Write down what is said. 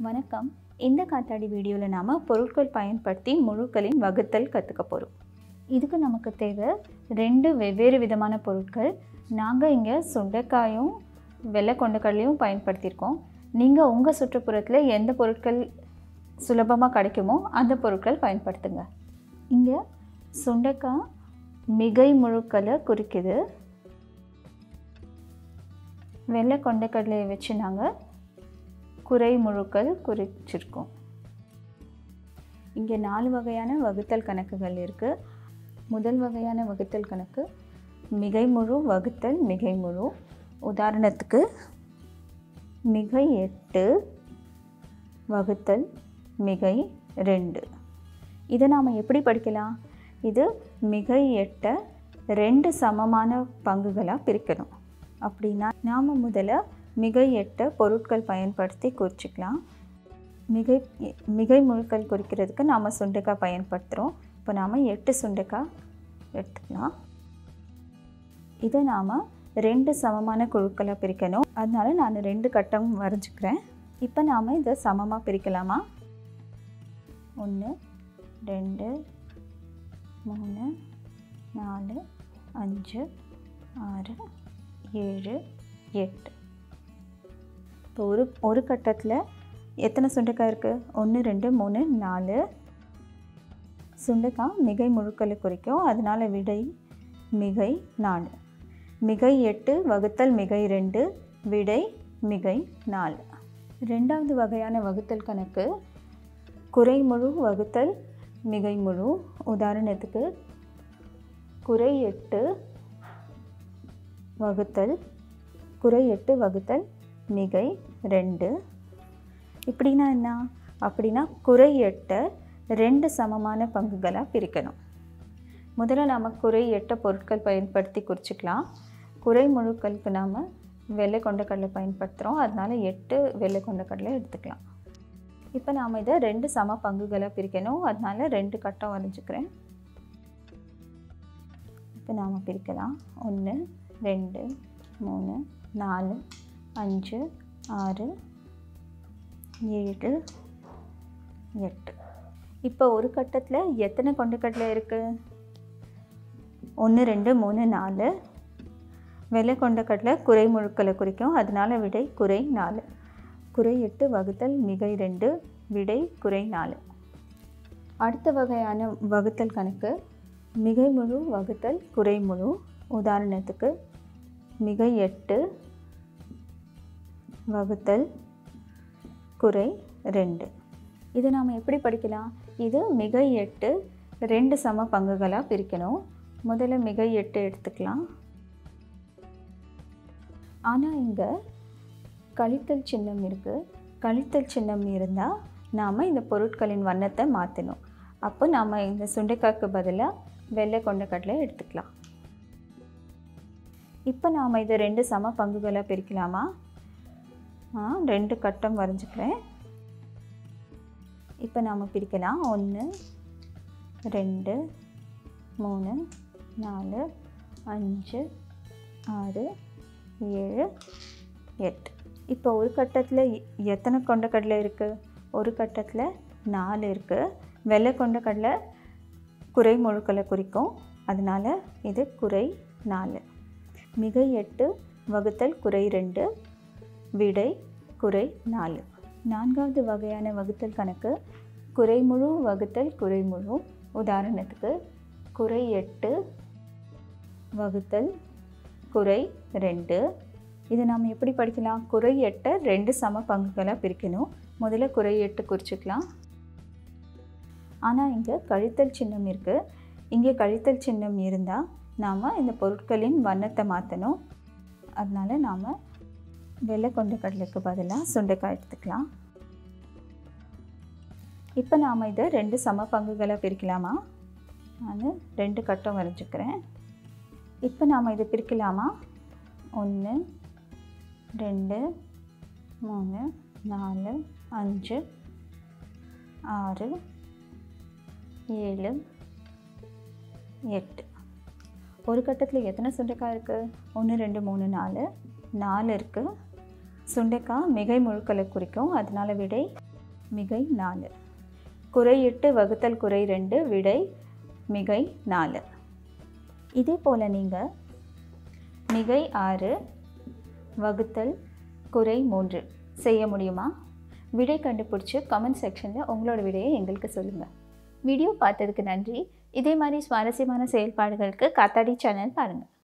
வணக்கம் இந்த காத்தாடி வீடியோவில் நாம் பொருட்கள் பயன்படுத்தி முழுக்களின் வகுத்தல் கற்றுக்க போகிறோம் இதுக்கு நமக்கு தேவை ரெண்டு வெவ்வேறு விதமான பொருட்கள் நாங்கள் இங்கே சுண்டைக்காயும் வெள்ளை கொண்டக்கடலையும் பயன்படுத்தியிருக்கோம் நீங்கள் உங்கள் சுற்றுப்புறத்தில் எந்த பொருட்கள் சுலபமாக கிடைக்குமோ அந்த பொருட்கள் பயன்படுத்துங்க இங்கே சுண்டைக்காய் மிகை முழுக்களை குறிக்குது வெள்ளை கொண்டைக்கடலையை வச்சு நாங்கள் குறை முழுக்கள் குறிச்சிருக்கோம் இங்கே நாலு வகையான வகுத்தல் கணக்குகள் இருக்குது முதல் வகையான வகுத்தல் கணக்கு மிகை முழு வகுத்தல் மிகை முழு உதாரணத்துக்கு மிகை எட்டு வகுத்தல் மிகை ரெண்டு இதை நாம் எப்படி படிக்கலாம் இது மிகை எட்டை ரெண்டு சமமான பங்குகளாக பிரிக்கணும் அப்படின்னா நாம் முதல்ல மிகை எட்டை பொருட்கள் பயன்படுத்தி குறிச்சிக்கலாம் மிகை மிகை முழுக்கள் குறிக்கிறதுக்கு நாம் சுண்டைக்காய் பயன்படுத்துகிறோம் இப்போ நாம் எட்டு சுண்டைக்காய் எடுத்துக்கலாம் இதை நாம் ரெண்டு சமமான குழுக்களை பிரிக்கணும் அதனால நான் ரெண்டு கட்டம் வரைஞ்சிக்கிறேன் இப்போ நாம் இதை சமமாக பிரிக்கலாமா ஒன்று ரெண்டு மூணு நாலு அஞ்சு ஆறு ஏழு எட்டு இப்போ ஒரு ஒரு கட்டத்தில் எத்தனை சுண்டைக்காய் இருக்குது ஒன்று ரெண்டு மூணு நாலு சுண்டைக்காய் மிகை முழுக்களை குறிக்கும் அதனால் விடை மிகை நாலு மிகை எட்டு வகுத்தல் மிகை ரெண்டு விடை மிகை நாலு ரெண்டாவது வகையான வகுத்தல் கணக்கு குறைமுழு வகுத்தல் மிகை முழு உதாரணத்துக்கு குறை எட்டு வகுத்தல் குறை எட்டு வகுத்தல் மிகை ரெண்டு இப்படின்னா என்ன அப்படின்னா குறை எட்டை ரெண்டு சமமான பங்குகளாக பிரிக்கணும் முதல்ல நாம் குறை எட்ட பொருட்கள் பயன்படுத்தி குறிச்சிக்கலாம் குறை முழுக்களுக்கு நாம் வெள்ளை கொண்டக்கடலை பயன்படுத்துகிறோம் அதனால் எட்டு வெள்ளை கொண்டக்கடலை எடுத்துக்கலாம் இப்போ நாம் இதை ரெண்டு சம பங்குகளாக பிரிக்கணும் அதனால் ரெண்டு கட்டம் வரைஞ்சிக்கிறேன் இப்போ நாம் பிரிக்கலாம் ஒன்று ரெண்டு மூணு நாலு அஞ்சு ஆறு ஏழு எட்டு இப்போ ஒரு கட்டத்தில் எத்தனை கொண்டக்கடலை இருக்குது ஒன்று ரெண்டு மூணு நாலு வெள்ளை கொண்டக்கடலை குறை முழுக்களை குறிக்கும் அதனால் விடை குறை நாலு குறை எட்டு வகுத்தல் மிகை ரெண்டு விடை குறை நாலு அடுத்த வகையான வகுத்தல் கணக்கு மிகை முழு வகுத்தல் குறை முழு உதாரணத்துக்கு மிகை எட்டு வகுத்தல் குறை ரெண்டு இதை நாம் எப்படி படிக்கலாம் இது மிகை எட்டு ரெண்டு சம பங்குகளாக பிரிக்கணும் முதல்ல மிகை எட்டு எடுத்துக்கலாம் ஆனால் இங்கே கழித்தல் சின்னம் இருக்குது கழித்தல் சின்னம் இருந்தால் நாம் இந்த பொருட்களின் வண்ணத்தை மாற்றணும் அப்போ நாம் இந்த சுண்டைக்காய்க்கு பதிலாக வெள்ளை கொண்டக்கடலை எடுத்துக்கலாம் இப்போ நாம் இதை ரெண்டு சம பங்குகளாக பிரிக்கலாமா ஆ ரெண்டு கட்டம் வரைஞ்சிக்கிறேன் இப்போ நாம் பிரிக்கலாம் ஒன்று ரெண்டு மூணு நாலு அஞ்சு ஆறு ஏழு எட்டு இப்போ ஒரு கட்டத்தில் எத்தனை கொண்டக்கடலை இருக்குது ஒரு கட்டத்தில் நாலு இருக்குது வெள்ளை கொண்டக்கடலை குறை முழுக்களை குறிக்கும் அதனால் இது குறை நாலு மிகை எட்டு வகுத்தல் குறை ரெண்டு விடை குறை நாலு நான்காவது வகையான வகுத்தல் கணக்கு குறைமுழு வகுத்தல் குறைமுழு உதாரணத்துக்கு குறை எட்டு வகுத்தல் குறை ரெண்டு இதை நாம் எப்படி படிக்கலாம் குறை எட்டை ரெண்டு சம பங்குகளாக பிரிக்கணும் முதல்ல குறை எட்டு குறிச்சிக்கலாம் ஆனால் இங்கே கழித்தல் சின்னம் இருக்குது இங்கே கழித்தல் சின்னம் இருந்தால் நாம் இந்த பொருட்களின் வண்ணத்தை மாற்றணும் அதனால் நாம் வெள்ளை கொண்ட கடலைக்கு பதிலாக சுண்டைக்காய் எடுத்துக்கலாம் இப்போ நாம் இதை ரெண்டு சம பங்குகளாக பிரிக்கலாமா நான் ரெண்டு கட்டம் வரைஞ்சிக்கிறேன் இப்போ நாம் இதை பிரிக்கலாமா ஒன்று ரெண்டு மூணு நாலு அஞ்சு ஆறு ஏழு எட்டு ஒரு கட்டத்தில் எத்தனை சுண்டைக்காய் இருக்குது ஒன்று ரெண்டு மூணு நாலு நாலு இருக்குது சுண்டைக்காய் மிகை முழுக்களை குறிக்கும் அதனால் விடை மிகை நாலு குறை எட்டு வகுத்தல் குறை ரெண்டு விடை மிகை நாலு இதே போல் நீங்கள் மிகை ஆறு வகுத்தல் குறை மூன்று செய்ய முடியுமா விடை கண்டுபிடிச்சி கமெண்ட் செக்ஷனில் உங்களோட விடையை எங்களுக்கு சொல்லுங்கள் வீடியோ பார்த்ததுக்கு நன்றி இதே மாதிரி சுவாரஸ்யமான செயல்பாடுகளுக்கு காத்தாடி சேனல் பாருங்கள்